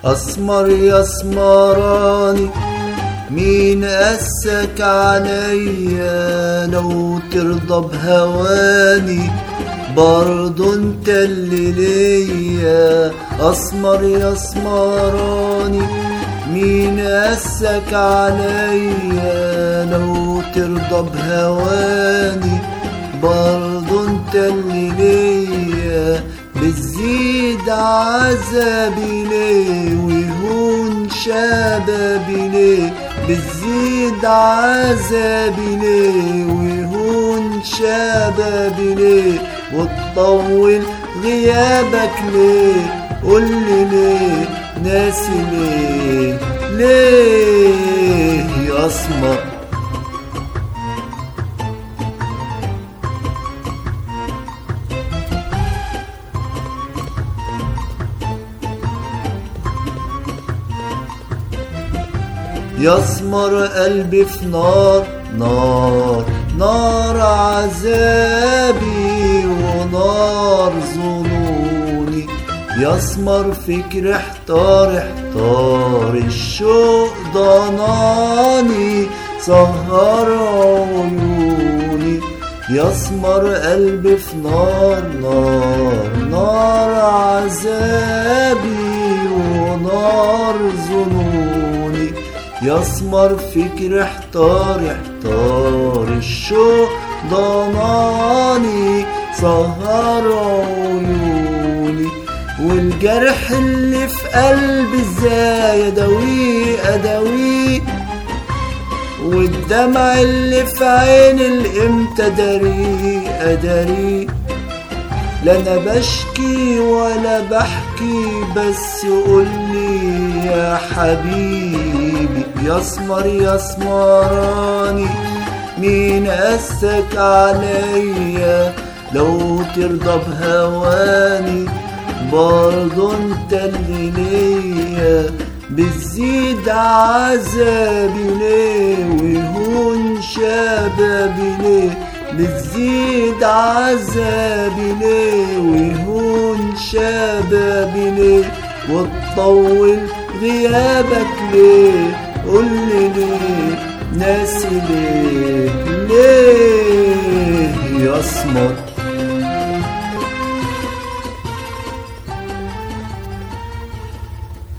أسمر يا اسمراني مين قسك عليا لو ترضى بهواني برضو انت اللي ليا اسمر يا اسمراني مين قسك عليا لو ترضى بهواني برضو انت اللي ليا بتزيد عذابي ليه ويهون شبابي ليه بتزيد عذابي ليه ويهون شبابي ليه وتطول غيابك ليه قولي ليه ناسي ليه ليه يا اسمر يسمر قلبي في نار نار نار عذابي ونار ظنوني يسمر فكر احتار احتار الشوق ضناني سهر عيوني يسمر قلبي في نار نار نار عذابي ونار ظنوني يسمر فكر احتار احتار الشوق ضناني سهر عيوني والجرح اللي في قلبي ازاي اداويه اداويه والدمع اللي في عين الامتى داريه اداريه لا انا بشكي ولا بحكي بس قولي يا حبيبي يا اسمر يا اسمراني مين قسك عليا لو ترضى بهواني برضو انت اللي ليا بتزيد عذابي ليه ويهون شبابي ليه بتزيد عذابي ليه ويهون شبابي ليه وتطول غيابك ليه قولي ليه ناسي ليه ليه يا اسمر